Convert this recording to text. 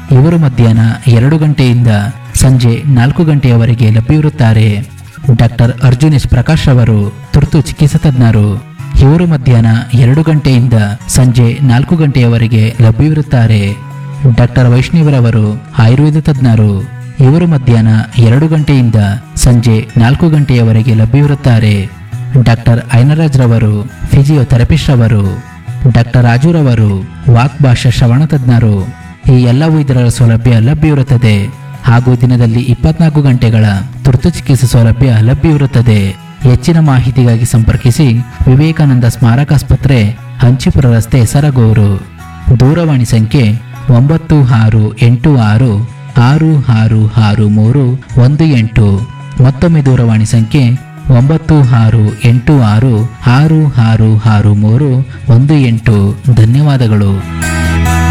ಇವರು ಮಧ್ಯಾಹ್ನ ಎರಡು ಗಂಟೆಯಿಂದ ಸಂಜೆ ನಾಲ್ಕು ಗಂಟೆಯವರೆಗೆ ಲಭ್ಯವಿರುತ್ತಾರೆ ಡಾಕ್ಟರ್ ಅರ್ಜುನ್ ಎಸ್ ಪ್ರಕಾಶ್ ಅವರು ತುರ್ತು ಚಿಕಿತ್ಸಾ ತಜ್ಞರು ಇವರು ಮಧ್ಯಾಹ್ನ ಎರಡು ಗಂಟೆಯಿಂದ ಸಂಜೆ ನಾಲ್ಕು ಗಂಟೆಯವರೆಗೆ ಲಭ್ಯವಿರುತ್ತಾರೆ ಡಾಕ್ಟರ್ ವೈಷ್ಣವರವರು ಆಯುರ್ವೇದ ತಜ್ಞರು ಇವರು ಮಧ್ಯಾಹ್ನ ಎರಡು ಗಂಟೆಯಿಂದ ಸಂಜೆ ನಾಲ್ಕು ಗಂಟೆಯವರೆಗೆ ಲಭ್ಯವಿರುತ್ತಾರೆ ಡಾಕ್ಟರ್ ಐನರಾಜ್ ರವರು ಫಿಸಿಯೋಥೆರಪಿಸ್ಟ್ ಅವರು ಡಾಕ್ಟರ್ ರಾಜುರವರು ವಾಕ್ ಭಾಷಾ ಶ್ರವಣ ತಜ್ಞರು ಈ ಎಲ್ಲವೂ ಇದರ ಸೌಲಭ್ಯ ಲಭ್ಯವಿರುತ್ತದೆ ಹಾಗೂ ದಿನದಲ್ಲಿ ಇಪ್ಪತ್ನಾಲ್ಕು ಗಂಟೆಗಳ ತುರ್ತು ಚಿಕಿತ್ಸೆ ಸೌಲಭ್ಯ ಲಭ್ಯವಿರುತ್ತದೆ ಹೆಚ್ಚಿನ ಮಾಹಿತಿಗಾಗಿ ಸಂಪರ್ಕಿಸಿ ವಿವೇಕಾನಂದ ಸ್ಮಾರಕಾಸ್ಪತ್ರೆ ಹಂಚಿಪುರ ರಸ್ತೆ ಸರಗೂರು ದೂರವಾಣಿ ಸಂಖ್ಯೆ ಒಂಬತ್ತು ಆರು ಎಂಟು ಆರು ಆರು ಆರು ಆರು ಮೂರು ಒಂದು ಎಂಟು ಮತ್ತೊಮ್ಮೆ ದೂರವಾಣಿ ಸಂಖ್ಯೆ ಒಂಬತ್ತು ಆರು ಎಂಟು ಆರು ಆರು ಆರು ಆರು ಮೂರು ಒಂದು ಎಂಟು ಧನ್ಯವಾದಗಳು